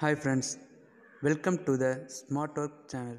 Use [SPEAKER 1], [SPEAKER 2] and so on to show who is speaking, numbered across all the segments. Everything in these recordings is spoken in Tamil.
[SPEAKER 1] Hi friends, welcome to the Smart Work channel.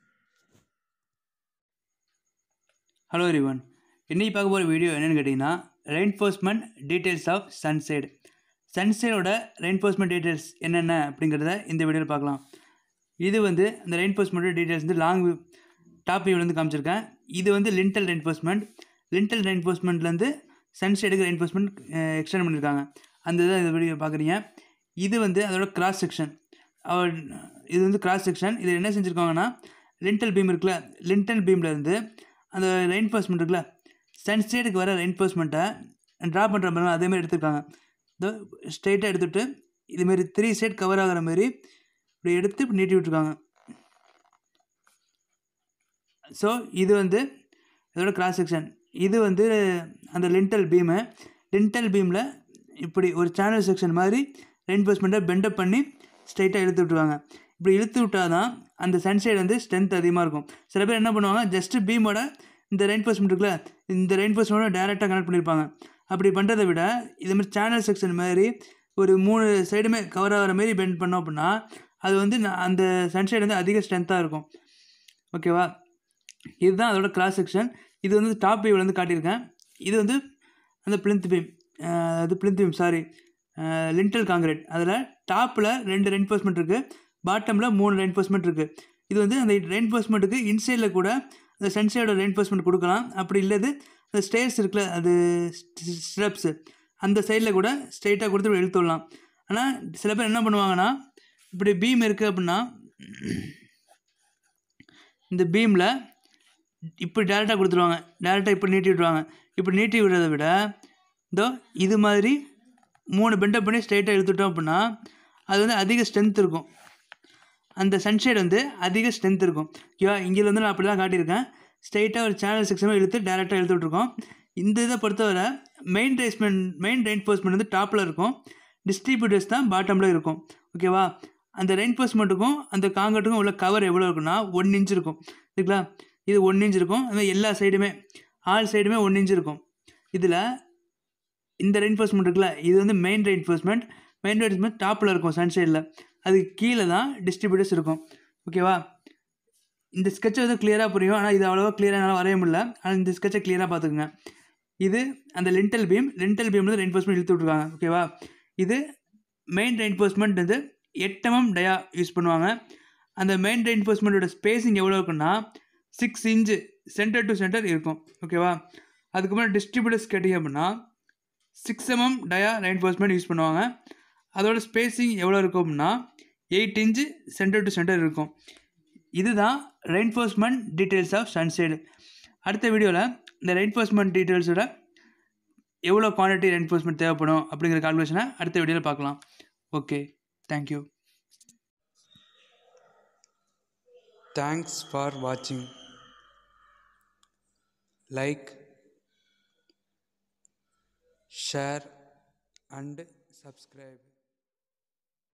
[SPEAKER 2] Hello everyone இன்னைக்கு பார்க்க போகிற வீடியோ என்னென்னு கேட்டிங்கன்னா ரெயின்ஃபோர்ஸ்மெண்ட் டீட்டெயில்ஸ் ஆஃப் சன்சைடு சன்சைடோட ரெயின்ஃபோர்ஸ்மெண்ட் டீட்டெயில்ஸ் என்னென்ன அப்படிங்கிறத இந்த வீடியோவில் பார்க்கலாம் இது வந்து இந்த ரெயின்ஃபோர்ஸ்மெண்ட் டீட்டெயில்ஸ் வந்து லாங் டாப் வியூலேருந்து காமிச்சிருக்கேன் இது வந்து லிண்டல் ரெயின்ஃபோர்ஸ்மெண்ட் லிண்டல் ரெயின்ஃபோர்ஸ்மெண்ட்லேருந்து சன்சைடுக்கு ரெயின்ஃபோர்ஸ்மெண்ட் எக்ஸ்டெண்ட் பண்ணியிருக்காங்க அந்த இதை இந்த வீடியோ பார்க்குறீங்க இது வந்து அதோட கிராஸ் செக்ஷன் இது வந்து கிராஸ் செக்ஷன் இது என்ன செஞ்சுருக்காங்கன்னா லிண்டல் பீம் இருக்குல்ல லிண்டல் பீம்லேருந்து அந்த ரெயின்ஃபோர்ஸ்மெண்ட் இருக்குல்ல சன்சைடுக்கு வர ரெயின்ஃபோர்ஸ்மெண்ட்டை ட்ரா பண்ணுற மாதிரி அதேமாதிரி எடுத்துருக்காங்க இதோ ஸ்ட்ரெயிட்டாக எடுத்துகிட்டு இதுமாரி த்ரீ சைட் கவர் ஆகிற மாதிரி இப்படி எடுத்து இப்படி நீட்டி விட்ருக்காங்க ஸோ இது வந்து இதோட கிராஸ் செக்ஷன் இது வந்து அந்த லிண்டல் பீமு லிண்டல் பீமில் இப்படி ஒரு சேனல் செக்ஷன் மாதிரி ரெயின்ஃபோர்ஸ்மெண்ட்டை பெண்டப் பண்ணி ஸ்ட்ரைட்டாக இழுத்து விட்ருவாங்க இப்படி இழுத்து விட்டால் தான் அந்த சன்சைடு வந்து ஸ்ட்ரென்த் அதிகமாக இருக்கும் சில பேர் என்ன பண்ணுவாங்க ஜஸ்ட்டு பீமோட இந்த ரெயின்ஃபோர்ஸ்மெண்ட் இருக்குல்ல இந்த ரெயின்ஃபோர்ஸ்மெண்ட்டோட டேரெக்டாக கனெக்ட் பண்ணியிருப்பாங்க அப்படி பண்ணுறதை விட இது மாதிரி சேனல் செக்ஷன் மாதிரி ஒரு மூணு சைடுமே கவர் ஆகிற மாதிரி பெண்ட் பண்ணோம் அப்படின்னா அது வந்து ந- அந்த சன்சைடு வந்து அதிக ஸ்ட்ரென்த்தாக இருக்கும் ஓகேவா இதுதான் அதோட கிராஸ் செக்ஷன் இது வந்து டாப் வியூவில் வந்து காட்டியிருக்கேன் இது வந்து அந்த பிளிந்த் பீம் அது plinth beam sorry lintel concrete அதில் டாப்பில் ரெண்டு ரெயின்ஃபோர்ஸ்மெண்ட் இருக்குது பாட்டமில் மூணு ரெயின்ஃபோர்ஸ்மெண்ட் இருக்குது இது வந்து அந்த ரெயின்ஃபோர்ஸ்மெண்ட்டுக்கு இன்சைடில் கூட அந்த சன்சைடோட ரெயின்ஃபோர்ஸ்மெண்ட் கொடுக்கலாம் அப்படி இல்லது அந்த ஸ்டேர்ஸ் இருக்குல்ல அது ஸ்டெப்ஸு அந்த சைடில் கூட ஸ்ட்ரைட்டாக கொடுத்து இப்படி இழுத்து விடலாம் ஆனால் சில பேர் என்ன பண்ணுவாங்கன்னா இப்படி பீம் இருக்குது அப்படின்னா இந்த பீமில் இப்படி டேரெக்டாக கொடுத்துருவாங்க டேரெக்டாக இப்படி நீட்டி விட்ருவாங்க இப்படி நீட்டி விடுறதை விட இதோ இது மாதிரி மூணு பெண்டப் பண்ணி ஸ்ட்ரைட்டாக இழுத்துட்டோம் அப்படின்னா அது வந்து அதிக ஸ்ட்ரென்த் இருக்கும் அந்த சன்ஷேட் வந்து அதிக ஸ்ட்ரென்த் இருக்கும் ஓகேவா இங்கே வந்து நான் அப்படி தான் காட்டியிருக்கேன் ஸ்ட்ரைட்டாக ஒரு சேனல் செக்ஷனாக இழுத்து டேரெக்டாக இழுத்து விட்ருக்கோம் இந்த இதை பொறுத்தவரை மெயின் ரெயின்ஸ்மெண்ட் மெயின் ரெயின்ஃபோர்ஸ்மெண்ட் வந்து டாப்பில் இருக்கும் டிஸ்ட்ரிபியூட்டர்ஸ் தான் பாட்டமில் இருக்கும் ஓகேவா அந்த ரெயின்ஃபோர்ஸ்மெண்ட்டுக்கும் அந்த காங்கட்டுக்கும் உள்ள கவர் எவ்வளோ இருக்குன்னா ஒன் இன்ச் இருக்கும் சரிங்களா இது ஒன் இன்ச் இருக்கும் அது மாதிரி எல்லா சைடுமே ஆல் சைடுமே ஒன் இன்ச் இருக்கும் இதில் இந்த ரெயின்ஃபோர்ஸ்மெண்ட் இருக்குல்ல இது வந்து மெயின் ரெயின்ஃபோர்ஸ்மெண்ட் மெயின் ரெயின்ஃபோர்ஸ்மெண்ட் டாப்பில் இருக்கும் சன்சைடில் அதுக்கு கீழே தான் டிஸ்ட்ரிபியூட்டர்ஸ் இருக்கும் ஓகேவா இந்த ஸ்கெட்சை வந்து கிளியராக புரியும் ஆனால் இது அவ்வளோவா கிளியராக என்னால் வரைய முடியல ஆனால் இந்த ஸ்கெட்சை கிளியராக பார்த்துக்குங்க இது அந்த லிண்டல் பீம் லிண்டல் பீம்ல ரெயின்ஃபோர்ஸ்மெண்ட் இழுத்து விட்ருக்காங்க ஓகேவா இது மெயின் ரெயின்ஃபோர்ஸ்மெண்ட் வந்து எட்டமம் டயா யூஸ் பண்ணுவாங்க அந்த மெயின் ரெயின்ஃபோர்ஸ்மெண்ட்டோட ஸ்பேசிங் எவ்வளோ இருக்குன்னா six inch centre to centre இருக்கும் ஓகேவா அதுக்கப்புறம் டிஸ்ட்ரிபியூட்டர்ஸ் கேட்டிங்க அப்படின்னா six MM dia reinforcement use பண்ணுவாங்க அதோட ஸ்பேசிங் எவ்வளோ இருக்கும் அப்படின்னா eight inch centre to centre இருக்கும் இதுதான் ரெயின்ஃபோர்ஸ்மெண்ட் டீட்டெயில்ஸ் ஆஃப் சன்சைடு அடுத்த வீடியோவில் இந்த ரெயின்ஃபோர்ஸ்மெண்ட் டீட்டெயில்ஸோட எவ்வளோ குவான்டிட்டி ரெயின்ஃபோர்ஸ்மெண்ட் தேவைப்படும் அப்படிங்கிற கால்குலேஷனை அடுத்த வீடியோவில் பார்க்கலாம் okay thank you
[SPEAKER 1] Thanks for watching. Like, share, and subscribe.